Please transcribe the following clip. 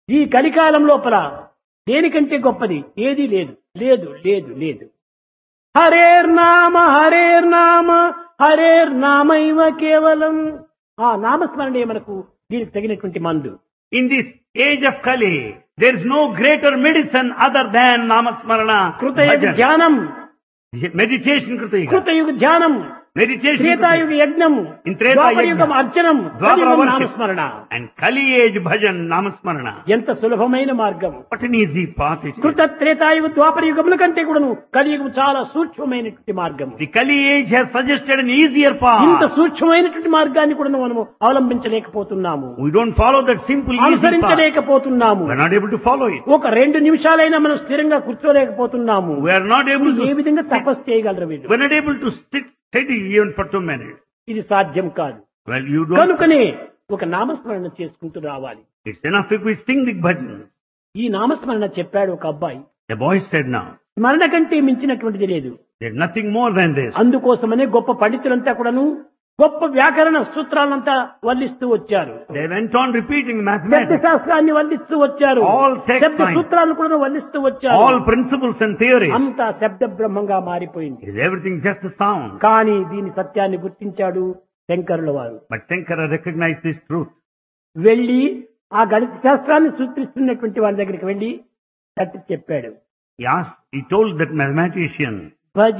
ఈ కలికాలం లోపల దేనికంటే గొప్పది ఏది లేదు లేదు లేదు లేదు హరేర్ నామ హరేర్ నామ హరేర్ నామైవ కేవలం ఆ నామస్మరణే మనకు దీనికి తగినటువంటి మందు In this age of Kali, there is no greater medicine other than Namasmarana. కృతయుగ bhajan. ధ్యానం Meditation Krutayuga. కృతయుగ ధ్యానం Meditation త్రేతాయుగ Krutayuga. యజ్ఞం In Treta ద్వాపరయుగం Yajna. అర్చనం Dwapara కలియుగం worship. నామస్మరణ And Kali age bhajan Namasmarana. ఎంత సులభమైన మార్గం What an easy path it is. కృత త్రేతాయుగ ద్వాపర యుగముల కంటే కూడాను కలియుగం చాలా సూక్ష్మమైనటువంటి మార్గం The Kali age has suggested an easier ఇంత path. సూక్ష్మమైనటువంటి మార్గాన్ని కూడా మనము అవలంబించలేకపోతున్నాము We don't follow that simple easy path. అనుసరించలేకపోతున్నాము We are not able to follow it. ఒక రెండు నిమిషాలైనా మనం స్థిరంగా కూర్చోలేకపోతున్నాము We are not able A to, విధంగా తపస్సు చేయగలరు వీళ్ళు we are not able to sit steady even for two minutes. ఇది సాధ్యం కాదు Well, you don't, కనుకనే ఒక నామస్మరణ చేసుకుంటూ రావాలి it's enough if we sing the bhajan. ఈ నామస్మరణ చెప్పాడు ఒక అబ్బాయి The boy said now, స్మరణ కంటే మించినటువంటిది లేదు there's nothing more than this. అందుకోసమనే గొప్ప పండితులంతా కూడాను గొప్ప వ్యాకరణ సూత్రాలంతా వల్లిస్తూ వచ్చారు They went on repeating శబ్ద mathematics, శాస్త్రాన్ని వల్లిస్తూ వచ్చారు All text శబ్ద science. సూత్రాలను కూడా వల్లిస్తూ వచ్చారు all principles and theories. అంతా శబ్ద బ్రహ్మంగా మారిపోయింది Is everything just a sound? కానీ దీని సత్యాన్ని గుర్తించాడు శంకరుల వారు But Shankara recognized this truth. వెళ్లి ఆ గణిత శాస్త్రాన్ని సూచిస్తున్నటువంటి వారి దగ్గరికి వెళ్లి తట్టి చెప్పాడు He asked, he told that mathematician, భజ